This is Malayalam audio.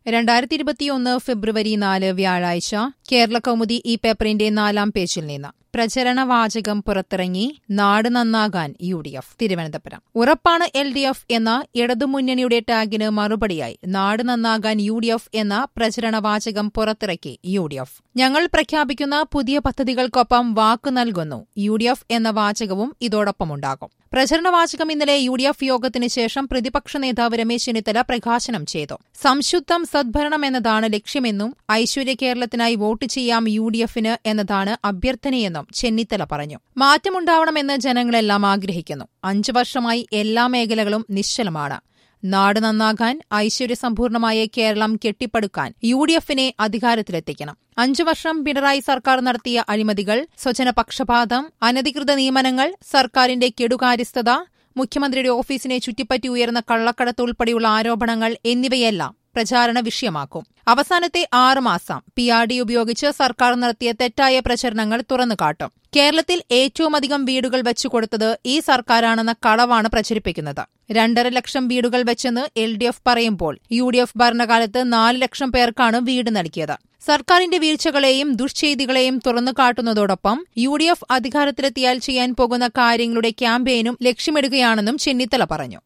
രണ്ടായിരത്തി ഇരുപത്തിയൊന്ന് ഫെബ്രുവരി നാല് വ്യാഴാഴ്ച കേരള കൗമുദി ഈ പേപ്പറിന്റെ നാലാം പേജിൽ നിന്ന് പ്രചരണ വാചകം പുറത്തിറങ്ങി നാട് നന്നാകാൻ യു ഡി എഫ് തിരുവനന്തപുരം ഉറപ്പാണ് എൽ ഡി എഫ് എന്ന ഇടതുമുന്നണിയുടെ ടാഗിന് മറുപടിയായി നാട് നന്നാകാൻ യു ഡി എഫ് എന്ന പ്രചരണ വാചകം പുറത്തിറക്കി യു ഡി എഫ് ഞങ്ങൾ പ്രഖ്യാപിക്കുന്ന പുതിയ പദ്ധതികൾക്കൊപ്പം വാക്ക് നൽകുന്നു യു ഡി എഫ് എന്ന വാചകവും ഇതോടൊപ്പമുണ്ടാകും പ്രചരണ വാചകം ഇന്നലെ യു ഡി എഫ് യോഗത്തിന് ശേഷം പ്രതിപക്ഷ നേതാവ് രമേശ് ചെന്നിത്തല പ്രകാശനം ചെയ്തു സംശുദ്ധം സദ്ഭരണം എന്നതാണ് ലക്ഷ്യമെന്നും ഐശ്വര്യ കേരളത്തിനായി വോട്ട് ചെയ്യാം യു ഡി എഫിന് എന്നതാണ് അഭ്യർത്ഥനയെന്നും ചെന്നിത്തല പറഞ്ഞു മാറ്റമുണ്ടാവണമെന്ന് ജനങ്ങളെല്ലാം ആഗ്രഹിക്കുന്നു അഞ്ചു വർഷമായി എല്ലാ മേഖലകളും നിശ്ചലമാണ് നാട് നന്നാകാൻ ഐശ്വര്യസമ്പൂർണമായ കേരളം കെട്ടിപ്പടുക്കാൻ യു ഡി എഫിനെ അധികാരത്തിലെത്തിക്കണം അഞ്ചു വർഷം പിണറായി സർക്കാർ നടത്തിയ അഴിമതികൾ സ്വജനപക്ഷപാതം അനധികൃത നിയമനങ്ങൾ സർക്കാരിന്റെ കെടുകാര്യസ്ഥത മുഖ്യമന്ത്രിയുടെ ഓഫീസിനെ ചുറ്റിപ്പറ്റി ഉയർന്ന കള്ളക്കടത്ത് ഉൾപ്പെടെയുള്ള ആരോപണങ്ങൾ എന്നിവയെല്ലാം പ്രചാരണ വിഷയമാക്കും അവസാനത്തെ ആറ് മാസം പി ആർ ഡി ഉപയോഗിച്ച് സർക്കാർ നടത്തിയ തെറ്റായ പ്രചരണങ്ങൾ തുറന്നുകാട്ടും കേരളത്തിൽ ഏറ്റവുമധികം വീടുകൾ വെച്ചുകൊടുത്തത് ഈ സർക്കാരാണെന്ന കളവാണ് പ്രചരിപ്പിക്കുന്നത് രണ്ടര ലക്ഷം വീടുകൾ വെച്ചെന്ന് എൽ ഡി എഫ് പറയുമ്പോൾ യു ഡി എഫ് ഭരണകാലത്ത് നാല് ലക്ഷം പേർക്കാണ് വീട് നൽകിയത് സർക്കാരിന്റെ വീഴ്ചകളെയും ദുഷ്ചെയ്തികളെയും തുറന്നുകാട്ടുന്നതോടൊപ്പം യു ഡി എഫ് അധികാരത്തിലെത്തിയാൽ ചെയ്യാൻ പോകുന്ന കാര്യങ്ങളുടെ ക്യാമ്പയിനും ലക്ഷ്യമിടുകയാണെന്നും ചെന്നിത്തല പറഞ്ഞു